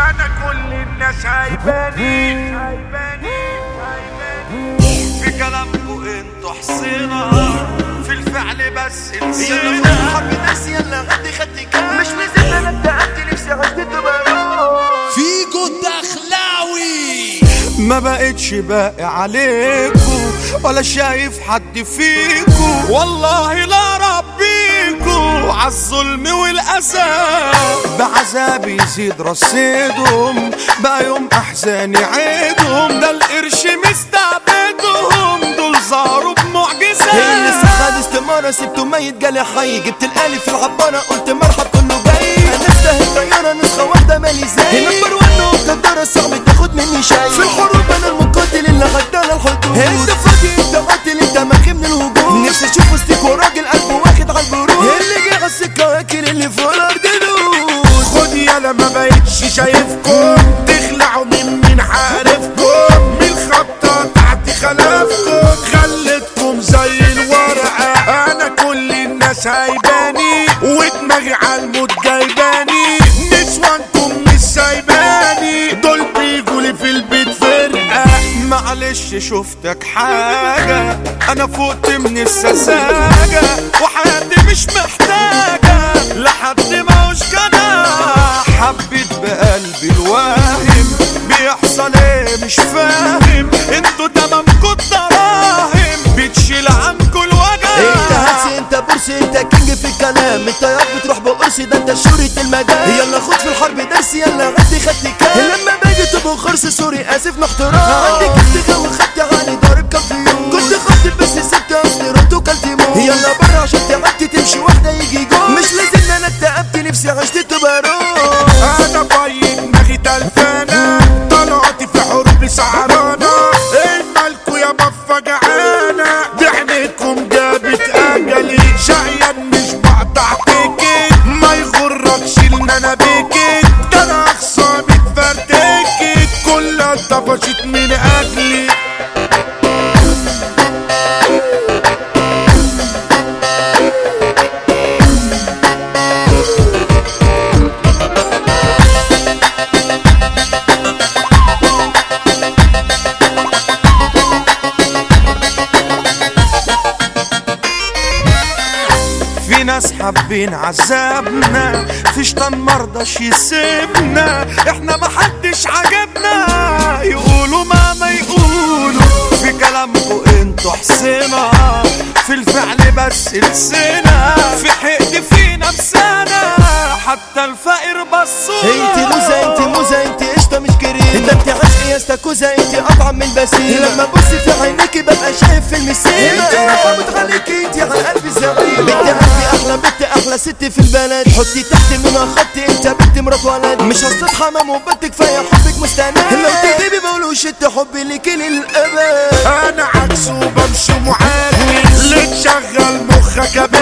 انا كل الناس هيباني في كلامكم انتوا حصينة في الفعل بس يلا نسينا حب ناس يلا غدي خدي كام مش لازم انا اتقلت نفسي عشت تبقى فيجو الدخلاوي ما بقتش باقي عليكو ولا شايف حد فيكو والله لا ربيكو عالظلم والأسى بعذاب يزيد رصيدهم بقى يوم أحزاني عيدهم ده القرش مستعبدهم دول ظهروا بمعجزة اللي سخن استمارة سبته ميت جالي حي جبت الالف في العبارة قلت مرحب كله جاي هنفتح الطيارة نسخة واحدة مالي زي نمبر وان وقدرة صعب تاخد مني شاي في الحروب انا المقاتل اللي غدانا الحدود انت فاضي انت قاتل انت ماخي من الهجوم نفسي اشوف وسطك وراجل قلبه واخد على البرود اللي جه على السكة واكل اللي فوق الارض دود خد يالا ما بقتش شايفكم تخلعوا من مين عارفكم من خبطة تحت خلافكم خلتكم زي الورقة انا كل الناس هيباني ودماغي عالموت جايباني نسوانكم مش سايباني دول بيجولي في البيت فرقة معلش شفتك حاجة أنا فقت من السذاجة وحياتي مش محتاجة لحد ما وش كده حبيت بقلبي الواهم بيحصل ايه مش فاهم انتوا تمامكوا الدراهم بتشيل عنكوا الوجع انت هاتسي انت بورسي انت كينج في الكلام انت ياض بتروح بقرصي ده انت شورة المجال يلا خد في الحرب درس يلا غدي خدت كام لما باجي تبقى خرس سوري اسف محترم عندي كنت جو خدت عالي ضارب كام في يوم كنت خدت بس سبت اصلي رحت وكلت موت يلا برا عشان تعبت تمشي واحدة يجي جول مش لازم انا اتعبت نفسي عشت تبقى روح انا باين دماغي تلفانة طلعت في حروب سعرانة ايه مالكوا يا بفة جعانة دعنكم جابت اجلي شقيان مش بقطع تيكت ما يغركش ان انا بيكت ده انا اخصامي اتفرتكت كلها اتطفشت من اجلي في ناس حابين عذابنا في شيطان مرضاش يسيبنا احنا محدش عجبنا يقولوا ما ما يقولوا في كلامكم انتوا حسنا في الفعل بس لسنا في حقد في نفسنا حتى الفقير بصوا انت موزة انت موزة انت قشطة مش كريم ده انت عشقي يا استاكوزة انت اطعم من بسيم لما ابص في عينيكي ببقى شايف في المسيم انت رفعت عليكي انت على قلبي زعيم بنت قلبي احلى بنت احلى ست في البلد حطي تحت منها خطي انت بنت مرات ولد مش هصطاد حمام وبنت كفايه حبك مستند لو تكذبي بقولوش انت حبي ليكي للابد انا عكس وبمشي معاكي اللي تشغل مخك يا